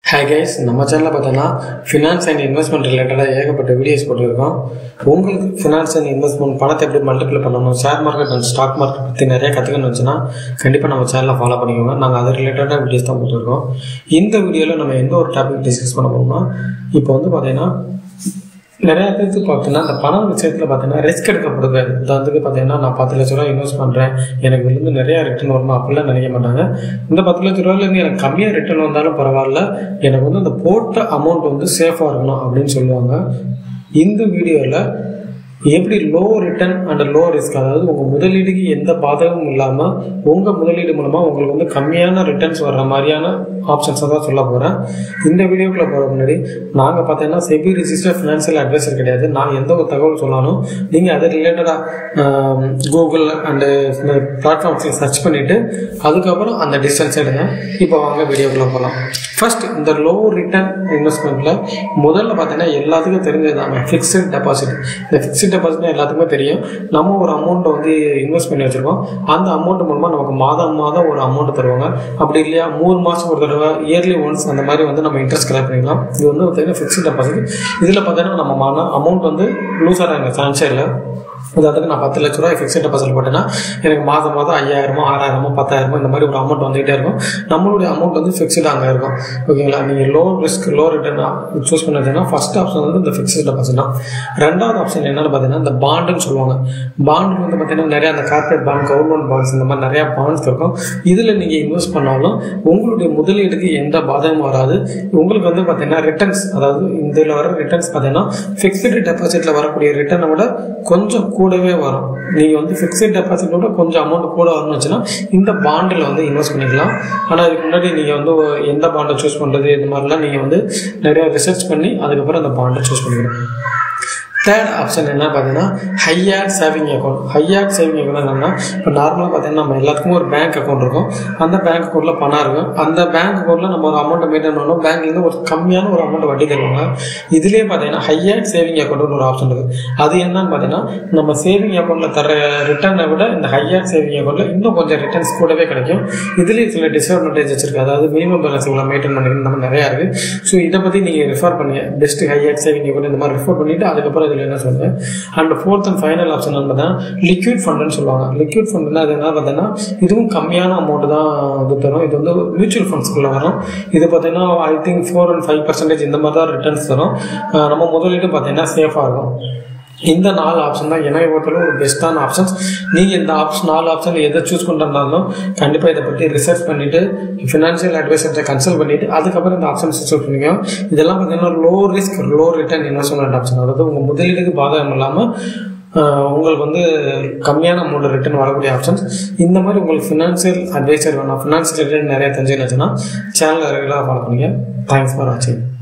hi guys நம்ம சேனலில் பார்த்தோன்னா ஃபினான்ஸ் அண்ட் இன்வெஸ்ட்மெண்ட் ரிலேட்டடாக ஏகப்பட்ட வீடியோஸ் போட்டிருக்கோம் உங்களுக்கு ஃபினான்ஸ் அண்ட் இன்வெஸ்ட்மெண்ட் பணத்தை எப்படி மல்டிபிள் பண்ணணும் share market and stock market பற்றி நிறைய கற்றுக்கணும் வச்சுன்னா கண்டிப்பாக நம்ம சேனலில் ஃபாலோ பண்ணிக்கோங்க நாங்கள் அது ரிலேட்டடாக வீடியோஸ் தான் போட்டிருக்கோம் இந்த வீடியோவில் நம்ம எந்த ஒரு டாபிக் டிஸ்கஸ் பண்ண போகிறோம்னா இப்போ வந்து பார்த்தீங்கன்னா நிறைய பேருக்கு பார்த்தீங்கன்னா இந்த பணம் விஷயத்தில் பார்த்தீங்கன்னா ரிஸ்க் எடுக்கப்படுது உதாரணத்துக்கு பார்த்தீங்கன்னா நான் பத்து லட்ச ரூபா இன்வெஸ்ட் பண்ணுறேன் எனக்கு இதுலேருந்து நிறைய ரிட்டர்ன் வருமா அப்படிலாம் நினைக்க மாட்டாங்க இந்த பத்து லட்ச ரூபாயிலேருந்து எனக்கு கம்மியாக ரிட்டர்ன் வந்தாலும் பரவாயில்ல எனக்கு வந்து அந்த போட்ட அமௌண்ட் வந்து சேஃபாக இருக்கணும் அப்படின்னு சொல்லுவாங்க இந்த வீடியோவில் எப்படி low return and low risk அதாவது உங்கள் முதலீடுக்கு எந்த பாதகமும் இல்லாமல் உங்கள் முதலீடு மூலமாக உங்களுக்கு வந்து கம்மியான ரிட்டர்ன்ஸ் வர்ற மாதிரியான ஆப்ஷன்ஸை தான் சொல்ல போகிறேன் இந்த வீடியோக்குள்ளே போகிற முன்னாடி நாங்கள் பார்த்தீங்கன்னா செபி ரிஜிஸ்டர் ஃபினான்ஷியல் அட்வைசர் கிடையாது நான் எந்த ஒரு தகவல் சொன்னாலும் நீங்கள் அது ரிலேட்டடாக கூகுள் அண்டு இந்த பிளாட்ஃபார்ம்ஸில் சர்ச் பண்ணிவிட்டு அதுக்கப்புறம் அந்த டிஸ்டன்ஸ் எடுங்க இப்போ வாங்க வீடியோக்குள்ளே போகலாம் ஃபர்ஸ்ட் இந்த லோ ரிட்டர்ன் இன்வெஸ்ட்மெண்ட்டில் முதல்ல பார்த்தீங்கன்னா எல்லாத்துக்கும் தெரிஞ்சதாங்க ஃபிக்ஸ்டு டெபாசிட் இந்த ஃபிக்ஸ்டு டெபாசிட்னா எல்லாத்துக்குமே தெரியும் நம்ம ஒரு அமௌண்ட்டை வந்து இன்வெஸ்ட் பண்ணி வச்சுருக்கோம் அந்த அமௌண்ட் மூலமாக நமக்கு மாதம் மாதம் ஒரு அமௌண்ட் தருவாங்க அப்படி இல்லையா மூணு மாதம் ஒரு தடவை இயர்லி ஒன்ஸ் அந்த மாதிரி வந்து நம்ம இன்ட்ரெஸ்ட் கலெக்ட் பண்ணிக்கலாம் இது வந்து பார்த்தீங்கன்னா ஃபிக்ஸ்டு டெபாசிட் இதில் பார்த்தீங்கன்னா நம்ம மான அமௌண்ட் வந்து லூஸ் ஆகிறாங்க சான்ஸே இல்லை உதாரணத்துக்கு நான் பத்து லட்ச ரூபாய் ஃபிக்ஸ்ட் டெபாசிட் போட்டேன்னா எனக்கு மாதம் மாதம் ஐயாயிரமோ ஆறாயிரமோ பத்தாயிரமோ இந்த மாதிரி ஒரு அமௌண்ட் வந்துகிட்டே இருக்கும் நம்மளுடைய அமௌண்ட் வந்து ஃபிக்ஸ்டு அங்கே இருக்கும் ஓகேங்களா நீங்கள் low risk low return choose பண்ணதுன்னா ஃபர்ஸ்ட் ஆப்ஷன் வந்து இந்த ஃபிக்ஸ்டு டெபாசிட் தான் ரெண்டாவது ஆப்ஷன் என்னென்னு பார்த்தீங்கன்னா இந்த பாண்டுன்னு சொல்லுவாங்க பாண்டு வந்து பார்த்தீங்கன்னா நிறைய அந்த கார்பரேட் பாண்ட் கவர்மெண்ட் பாண்ட்ஸ் இந்த மாதிரி நிறையா பாண்ட்ஸ் இருக்கும் இதில் நீங்கள் இன்வெஸ்ட் பண்ணாலும் உங்களுடைய முதலீடுக்கு எந்த பாதகமும் வராது உங்களுக்கு வந்து பார்த்தீங்கன்னா ரிட்டர்ன்ஸ் அதாவது இதில் வர ரிட்டர்ன்ஸ் பார்த்தீங்கன்னா ஃபிக்ஸ்டு டெபாசிட்டில் வரக்கூடிய ரிட்டர்னை விட கொஞ்சம் கூடவே வரும் நீங்கள் வந்து ஃபிக்ஸ்ட் டெபாசிட்டோட கொஞ்சம் அமௌண்ட் கூட வரணும்னு வச்சுன்னா இந்த பாண்டில் வந்து இன்வெஸ்ட் பண்ணிக்கலாம் ஆனால் அதுக்கு முன்னாடி நீங்கள் வந்து எந்த பாண்டை சூஸ் பண்ணுறது இந்த மாதிரிலாம் நீங்கள் வந்து நிறைய ரிசர்ச் பண்ணி அதுக்கப்புறம் அந்த பாண்டை சூஸ் பண்ணிக்கணும் தேர்ட் ஆப்ஷன் என்ன பார்த்தீங்கன்னா ஹையாக் சேவிங் அக்கௌண்ட் ஹையாக் சேவிங் அக்கௌண்ட் என்னன்னா இப்போ நார்மலாக பார்த்தீங்கன்னா நம்ம எல்லாத்துக்கும் ஒரு பேங்க் அக்கௌண்ட் இருக்கும் அந்த பேங்க் அக்கௌண்ட்டில் பணம் இருக்கும் அந்த பேங்க் அக்கௌண்ட்டில் நம்ம ஒரு அமௌண்ட்டை மெயின்டைன் பண்ணணும் பேங்க்லேருந்து ஒரு கம்மியான ஒரு அமௌண்ட் வட்டி தருவாங்க இதுலேயே பார்த்தீங்கன்னா ஹையாக் சேவிங் அக்கௌண்ட்னு ஒரு ஆப்ஷன் இருக்குது அது என்னன்னு பார்த்தீங்கன்னா நம்ம சேவிங் அக்கௌண்ட்டில் தர ரிட்டர்னை விட இந்த ஹையாக் சேவிங் அக்கௌண்ட்டில் இன்னும் கொஞ்சம் ரிட்டர்ன்ஸ் கூடவே கிடைக்கும் இதுலேயே சில டிஸ்அட்வான்டேஜஸ் இருக்குது அதாவது மினிமம் பேலன்ஸ் இவ்வளோ மெயின்டைன் பண்ணிக்கணும் நம்ம நிறையா இருக்குது ஸோ இதை பற்றி நீங்கள் ரெஃபர் பண்ணி பெஸ்ட் ஹையாக் சேவிங் அக்கௌண்ட் இந்த மாதிரி ரெஃபர் பண்ணிவிட்டு அதுக்கப்புறம் இதில் என்ன சொல்லுவேன் and fourth and final option பார்த்தீங்கன்னா லிக்விட் ஃபண்டுன்னு சொல்லுவாங்க லிக்விட் ஃபண்டுனா அது என்ன பார்த்தீங்கன்னா இதுவும் கம்மியான அமௌண்ட் தான் இது தரும் இது வந்து மியூச்சுவல் ஃபண்ட்ஸ்குள்ளே வரும் இது பார்த்தீங்கன்னா I think four and five percentage இந்த மாதிரி தான் ரிட்டர்ன்ஸ் தரும் நம்ம முதலீடு பார்த்தீங்கன்னா சேஃபாக இருக்கும் இந்த நாலு ஆப்ஷன் தான் எனக்கு பொறுத்தவரை ஒரு பெஸ்ட்டான ஆப்ஷன்ஸ் நீங்கள் இந்த ஆப்ஷன் நாலு ஆப்ஷன் எதை சூஸ் பண்ணுறதுனாலும் கண்டிப்பாக இதை பற்றி ரிசர்ச் பண்ணிவிட்டு ஃபினான்ஷியல் அட்வைசர்ஸை கன்சல்ட் பண்ணிவிட்டு அதுக்கப்புறம் இந்த ஆப்ஷன்ஸ் சூஸ் பண்ணிக்கோ இதெல்லாம் பார்த்தீங்கன்னா low risk low return investment option அதாவது உங்கள் முதலீடுக்கு பாதகம் இல்லாமல் உங்களுக்கு வந்து கம்மியான அமௌண்ட் ரிட்டர்ன் வரக்கூடிய ஆப்ஷன்ஸ் இந்த மாதிரி உங்களுக்கு ஃபினான்ஷியல் அட்வைசர் வேணும் ஃபினான்ஷியல் ரிலேட்டட் நிறைய தெரிஞ்சுக்கணுச்சுன்னா சேனல் ரெகுலராக ஃபாலோ பண்ணிங்க தேங்க்ஸ் ஃபார் வாட்சிங்